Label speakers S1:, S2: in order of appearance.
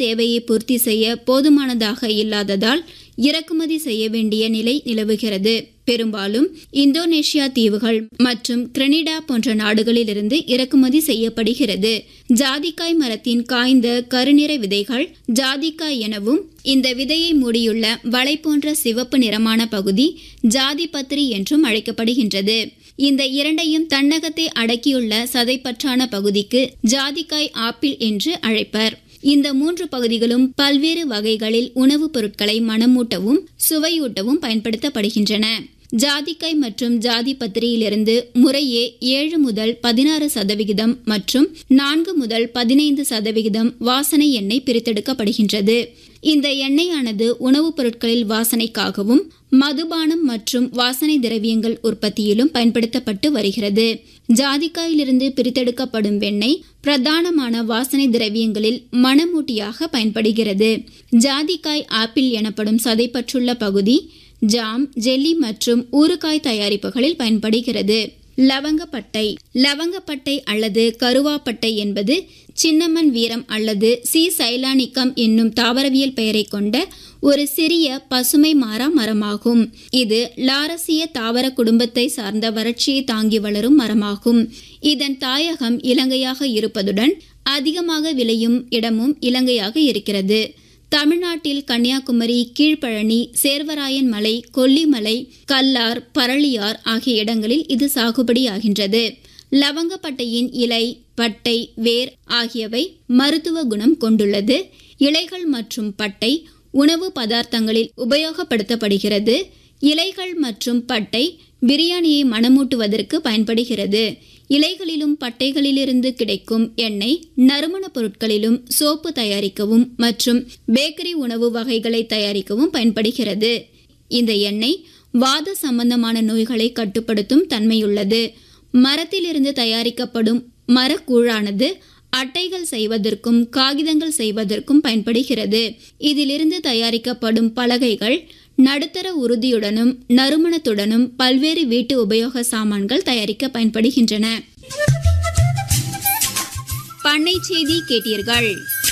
S1: தேவையை பூர்த்தி செய்ய போதுமானதாக இல்லாததால் இறக்குமதி செய்ய வேண்டிய நிலை நிலவுகிறது பெரும்பாலும் இந்தோனேஷியா தீவுகள் மற்றும் கிரெனிடா போன்ற நாடுகளிலிருந்து இறக்குமதி செய்யப்படுகிறது ஜாதிக்காய் மரத்தின் காய்ந்த கருநிற விதைகள் ஜாதிக்காய் எனவும் இந்த விதையை மூடியுள்ள வலை போன்ற சிவப்பு நிறமான பகுதி ஜாதிபத்திரி என்றும் அழைக்கப்படுகின்றது இந்த இரண்டையும் தன்னகத்தை அடக்கியுள்ள சதைப்பற்றான பகுதிக்கு ஜாதிக்காய் ஆப்பிள் என்று அழைப்பர் இந்த மூன்று பகுதிகளும் பல்வேறு வகைகளில் உணவுப் பொருட்களை மணமூட்டவும் சுவையூட்டவும் பயன்படுத்தப்படுகின்றன ஜாதிக்காய் மற்றும் ஜாதி பத்திரியிலிருந்து முறையே ஏழு முதல் பதினாறு சதவிகிதம் மற்றும் நான்கு முதல் பதினைந்து சதவிகிதம் வாசனை எண்ணெய் பிரித்தெடுக்கப்படுகின்றது இந்த எண்ணெயானது உணவுப் பொருட்களில் வாசனைக்காகவும் மதுபானம் மற்றும் வாசனை திரவியங்கள் உற்பத்தியிலும் பயன்படுத்தப்பட்டு வருகிறது ஜாதிக்காயிலிருந்து பிரித்தெடுக்கப்படும் வெண்ணெய் பிரதானமான வாசனை திரவியங்களில் மணமூட்டியாக பயன்படுகிறது ஜாதிக்காய் ஆப்பிள் எனப்படும் சதைப்பற்றுள்ள பகுதி ஜாம் ஜெல்லி மற்றும் ஊறுகாய் தயாரிப்புகளில் பயன்படுகிறது லவங்கப்பட்டை லவங்கப்பட்டை அல்லது கருவாப்பட்டை என்பது சின்னமன் வீரம் அல்லது சி சைலானிக்கம் என்னும் தாவரவியல் பெயரை கொண்ட ஒரு சிறிய பசுமை மாறா மரமாகும் இது லாரசிய தாவர குடும்பத்தை சார்ந்த வறட்சியை தாங்கி வளரும் மரமாகும் இதன் தாயகம் இலங்கையாக இருப்பதுடன் அதிகமாக விளையும் இடமும் இலங்கையாக இருக்கிறது தமிழ்நாட்டில் கன்னியாகுமரி கீழ்ப்பழனி சேர்வராயன் மலை கொல்லிமலை கல்லார் பரளியார் ஆகிய இடங்களில் இது சாகுபடியாகின்றது லவங்கப்பட்டையின் இலை பட்டை வேர் ஆகியவை மருத்துவ குணம் கொண்டுள்ளது இலைகள் மற்றும் பட்டை உணவு பதார்த்தங்களில் உபயோகப்படுத்தப்படுகிறது இலைகள் மற்றும் பட்டை பிரியாணியை மணமூட்டுவதற்கு பயன்படுகிறது இலைகளிலும் பட்டைகளிலிருந்து கிடைக்கும் எண்ணெய் நறுமண பொருட்களிலும் சோப்பு தயாரிக்கவும் மற்றும் பேக்கரி உணவு வகைகளை தயாரிக்கவும் பயன்படுகிறது இந்த எண்ணெய் வாத சம்பந்தமான நோய்களை கட்டுப்படுத்தும் தன்மையுள்ளது மரத்திலிருந்து தயாரிக்கப்படும் மரக்கூழானது அட்டைகள் செய்வதற்கும் காகிதங்கள் செய்வதற்கும் பயன்படுகிறது இதிலிருந்து தயாரிக்கப்படும் பலகைகள் நடுத்தர உறுதியுடனும் நறுமணத்துடனும் பல்வேறு வீட்டு உபயோக சாமான்கள் தயாரிக்க பயன்படுகின்றன பண்ணை செய்தி கேட்டீர்கள்